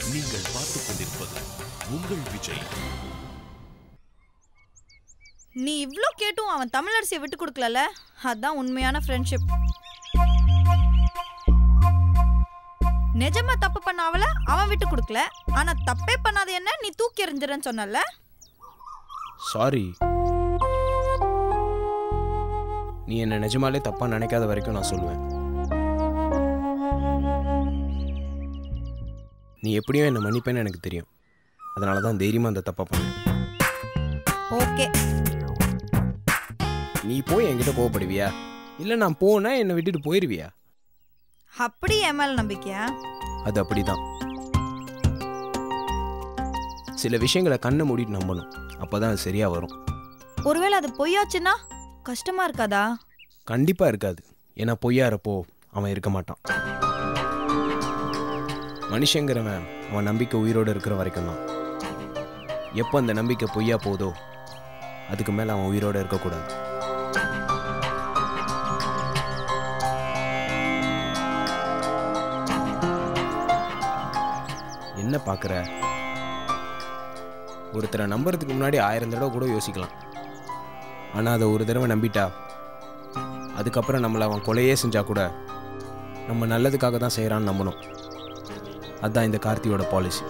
நீங்கள் பார்த்துக் கொண்டிருப்பது உங்கள் விஜய் நீ இவ்ளோ கேட்டும் அவன் தமிழரசியை விட்டு கொடுக்கலல அதான் உண்மையான ஃப்ரெண்ட்ஷிப் நிஜமா தப்பு பண்ண அவள அவன் விட்டு கொடுக்கல ஆனா தப்பே பண்ணாத என்ன நீ தூக்கி எறிஞ்சிரன்னு சொன்னல சாரி நீ என்ன நிஜமாலே தப்பா நினைக்காத வரைக்கும் நான் சொல்லுவேன் நீ எப்படியும் என்ன மன்னிப்பேன்னு எனக்கு தெரியும் அதனால தான் தைரியமாக அந்த தப்பா பண்ணேன் ஓகே நீ போய் என்கிட்ட கோவப்படுவியா இல்லை நான் போனா என்னை விட்டுட்டு போயிடுவியா அப்படி என் மேல நம்பிக்கையா அது அப்படிதான் சில விஷயங்களை கண்ணை மூடிட்டு நம்பணும் அப்பதான் அது சரியா வரும் ஒருவேளை அது பொய்யாச்சுன்னா கஷ்டமா இருக்காதா கண்டிப்பா இருக்காது ஏன்னா பொய்யா இருப்போ அவன் இருக்க மாட்டான் மனுஷங்கிறவன் அவன் நம்பிக்கை உயிரோடு இருக்கிற வரைக்கும் தான் எப்போ அந்த நம்பிக்கை பொய்யா போதோ அதுக்கு மேலே அவன் உயிரோடு இருக்கக்கூடாது என்ன பார்க்குற ஒருத்தரை நம்புறதுக்கு முன்னாடி ஆயிரம் தடவை கூட யோசிக்கலாம் ஆனால் அதை ஒரு தடவை நம்பிட்டா அதுக்கப்புறம் நம்மளை அவன் கொலையே செஞ்சா கூட நம்ம நல்லதுக்காக தான் செய்கிறான்னு நம்பணும் அதுதான் இந்த கார்த்தியோட பாலிசி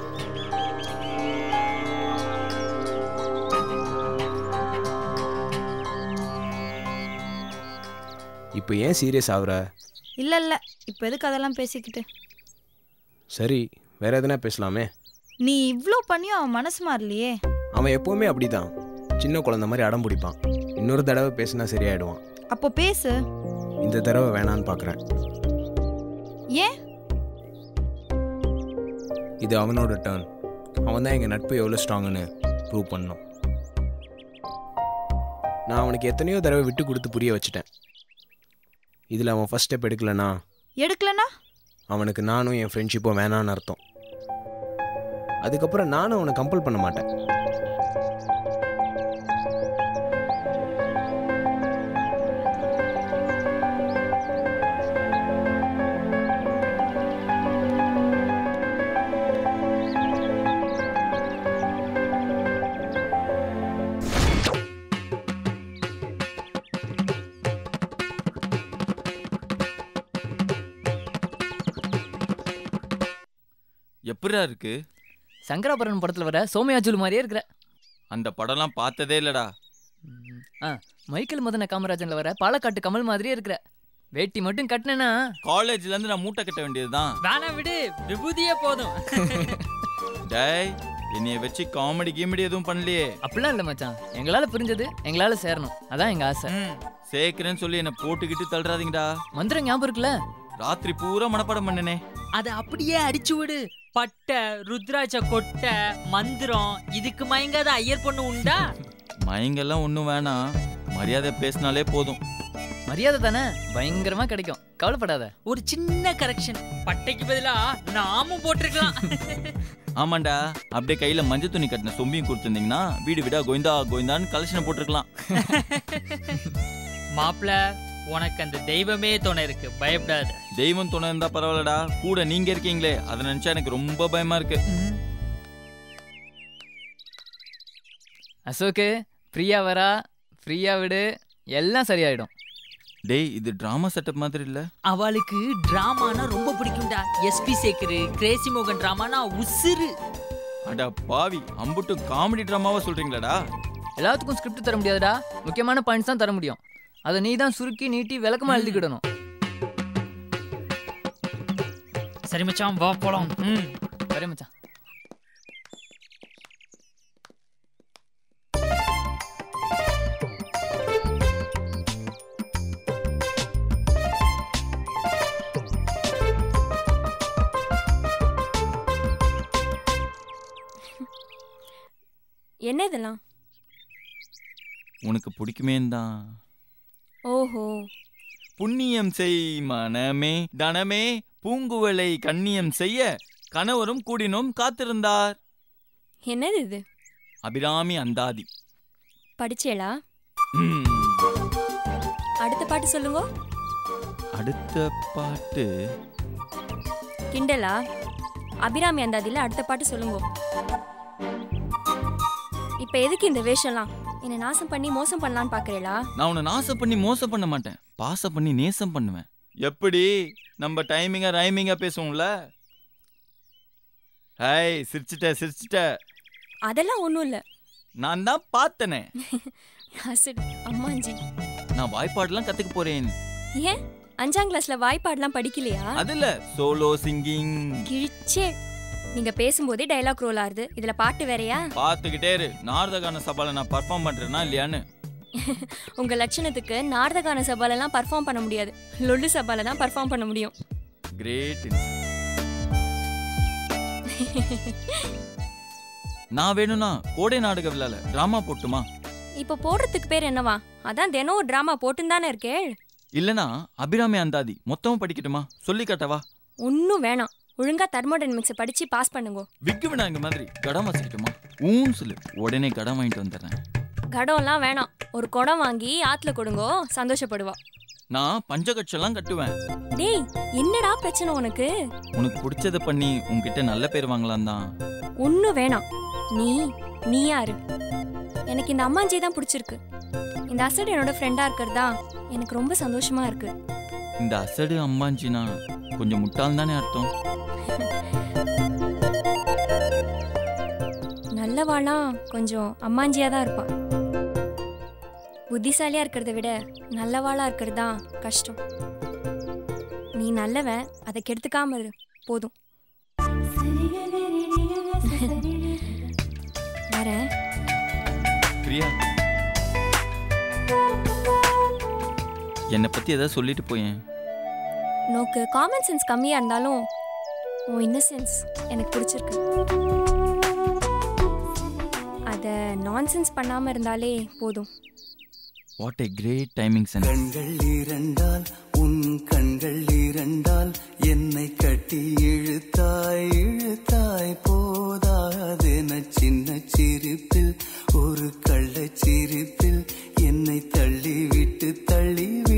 இப்போ ஏன் சீரியஸ் ஆகுற இல்ல இல்ல இப்ப எதுக்கு அதெல்லாம் பேசிக்கிட்டு சரி வேற எதனா பேசலாமே நீ இவ்ளோ பண்ணியும் அவன் மனசு மாறலையே அவன் எப்பவுமே அப்படிதான் சின்ன குழந்தை மாதிரி அடம் பிடிப்பான் இன்னொரு தடவை பேசினா சரியாயிடுவான் அப்போ பேசு இந்த தடவை வேணான்னு பார்க்குறேன் ஏன் இது அவனோட டர்ன் அவன் தான் எங்கள் நட்பு எவ்வளோ ஸ்ட்ராங்குன்னு ப்ரூவ் பண்ணணும் நான் அவனுக்கு எத்தனையோ தடவை விட்டு கொடுத்து புரிய வச்சுட்டேன் இதில் அவன் ஃபஸ்ட் ஸ்டெப் எடுக்கலனா எடுக்கலனா அவனுக்கு நானும் என் ஃப்ரெண்ட்ஷிப்பும் வேணான்னு அர்த்தம் அதுக்கப்புறம் நானும் அவனை கம்பல் பண்ண மாட்டேன் எப்படிடா இருக்கு சங்கராபுரம் படத்துல வர சோமயாஜுலு மாதிரியே இருக்கிற அந்த படம்லாம் பார்த்ததே இல்லடா ம், ஆ மைக்கேல் மதன காமராஜன்ல வர பாலக்காட்டு கமல் மாதிரியே இருக்கிற வேட்டி மட்டும் கட்டினேன்னா காலேஜ்ல இருந்து நான் மூட்டை கட்ட வேண்டியதுதான் வேணா விடு விபூதியே போதும் டேய் என்னைய வச்சு காமெடி கீமெடி எதுவும் பண்ணலையே அப்படிலாம் இல்ல மச்சான் எங்களால புரிஞ்சது எங்களால சேரணும் அதான் எங்க ஆசை ம், சேர்க்கிறேன்னு சொல்லி என்ன போட்டுக்கிட்டு தள்ளுறாதீங்கடா மந்திரம் ஞாபகம் இருக்குல்ல ராத்திரி பூரா மனப்பாடம் பண்ணனே அதை அப்படியே அடிச்சு விடு பட்டை ருத்ராட்ச கொட்டை மந்திரம் இதுக்கு மயங்காத ஐயர் பொண்ணு உண்டா மயங்கெல்லாம் ஒன்றும் வேணாம் மரியாதை பேசினாலே போதும் மரியாதை தானே பயங்கரமா கிடைக்கும் கவலைப்படாத ஒரு சின்ன கரெக்ஷன் பட்டைக்கு பதிலா நாமும் போட்டிருக்கலாம் ஆமாண்டா அப்படியே கையில மஞ்சள் துணி கட்டின சொம்பியும் கொடுத்துருந்தீங்கன்னா வீடு வீடா கோவிந்தா கோவிந்தான்னு கலெக்ஷனை போட்டிருக்கலாம் மாப்பிள உனக்கு அந்த தெய்வமே துணை இருக்கு பயப்படாத தெய்வம் துணை இருந்தா பரவாயில்லடா கூட நீங்க இருக்கீங்களே அதை நினைச்சா எனக்கு ரொம்ப பயமா இருக்கு அசோக்கு ஃப்ரீயா வரா ஃப்ரீயா விடு எல்லாம் சரியாயிடும் டேய் இது டிராமா செட்டப் மாதிரி இல்ல அவளுக்கு டிராமானா ரொம்ப பிடிக்கும்டா எஸ்பி சேகர் கிரேசி மோகன் டிராமானா உசுரு அடா பாவி அம்புட்டும் காமெடி டிராமாவா சொல்றீங்களாடா எல்லாத்துக்கும் ஸ்கிரிப்ட் தர முடியாதுடா முக்கியமான பாயிண்ட்ஸ் தான் தர முடியும் அதை நீ தான் சுருக்கி நீட்டி விளக்கமா எழுதிக்கிடணும் சரி மச்சான் வா போலாம் ம் சரி மச்சான் என்ன இதெல்லாம் உனக்கு பிடிக்குமேன்னு தான் ஓஹோ புண்ணியம் செய் மனமே தனமே பூங்குவலை கண்ணியம் செய்ய கணவரும் கூடினும் காத்திருந்தார் என்னது இது அபிராமி அந்தாதி படிச்சேளா ம், அடுத்த பாட்டு சொல்லுங்க அடுத்த பாட்டு கிண்டலா அபிராமி அந்தாதியில் அடுத்த பாட்டு சொல்லுங்க இப்போ எதுக்கு இந்த வேஷம்லாம் என்னை நாசம் பண்ணி மோசம் பண்ணலான்னு பார்க்குறீங்களா நான் உன்னை நாசம் பண்ணி மோசம் பண்ண மாட்டேன் பாசம் பண்ணி நேசம் பண்ணுவேன் எப்படி நம்ம டைமிங்கா ரைமிங்கா பேசுவோம்ல ஹாய் சிரிச்சிட்ட சிரிச்சிட்ட அதெல்லாம் ஒன்றும் இல்லை நான் தான் பார்த்தனே அசட் அம்மாஞ்சி நான் வாய்ப்பாடுலாம் கத்துக்க போறேன் ஏன் அஞ்சாம் கிளாஸ்ல வாய்ப்பாடெல்லாம் படிக்கலையா அதுல சோலோ சிங்கிங் கிழிச்சே நீங்க பேசும்போதே டைலாக் ரோல் ஆகுது இதுல பாட்டு வேறயா பார்த்துக்கிட்டே இரு நாரதகான சபால நான் பர்ஃபார்ம் பண்றேனா இல்லையான்னு உங்க லட்சணத்துக்கு நாடகான சபாலெல்லாம் பர்ஃபார்ம் பண்ண முடியாது லொல்லு சபால தான் பர்ஃபார்ம் பண்ண முடியும் கிரேட் நான் வேணும்னா கோடை நாடக விழால டிராமா போட்டுமா இப்போ போடுறதுக்கு பேர் என்னவா அதான் தினம் ஒரு டிராமா போட்டுன்னு தானே இருக்கே இல்லனா அபிராமி அந்தாதி மொத்தமும் படிக்கட்டுமா சொல்லி காட்டவா ஒன்றும் வேணாம் ஒழுங்கா தெர்மோடைனமிக்ஸை படிச்சு பாஸ் பண்ணுங்க விக்கு விநாயக மாதிரி கடம் வச்சுக்கிட்டுமா ஊன்னு சொல்லு உடனே கடம் வாங்கிட்டு வந்துடுறேன் கடம்லாம் வேணாம் ஒரு குடம் வாங்கி ஆத்துல கொடுங்கோ சந்தோஷப்படுவா நான் பஞ்சகட்சம்லாம் கட்டுவேன் டேய் என்னடா பிரச்சனை உனக்கு உனக்கு பிடிச்சத பண்ணி உன்கிட்ட நல்ல பேர் வாங்கலாம் தான் ஒன்றும் வேணாம் நீ நீ யாரு எனக்கு இந்த அம்மாஞ்சி தான் பிடிச்சிருக்கு இந்த அசடு என்னோட ஃப்ரெண்டா இருக்கிறதா எனக்கு ரொம்ப சந்தோஷமா இருக்கு இந்த அசடு அம்மாஞ்சினா கொஞ்சம் முட்டாள் தானே அர்த்தம் நல்லவாளா கொஞ்சம் அம்மாஞ்சியா தான் இருப்பா புத்திசாலியா இருக்கிறத விட நல்லவாளா இருக்கிறது தான் கஷ்டம் நீ நல்லவன் அதை கெடுத்துக்காம இரு போதும் வரேன் பிரியா என்னை பத்தி ஏதாவது சொல்லிட்டு போயேன் உனக்கு காமன் சென்ஸ் கம்மியா இருந்தாலும் உன் இன்னசென்ஸ் எனக்கு பிடிச்சிருக்கு அதை நான்சென்ஸ் பண்ணாம இருந்தாலே போதும் what a great timing sense கண்கள் இரண்டால் உன் கண்கள் இரண்டால் என்னை கட்டி இழுத்தாய் இழுத்தாய் போதாதென சின்ன சிரிப்பில் ஒரு கள்ளச் சிரிப்பில் என்னை தள்ளி விட்டு தள்ளி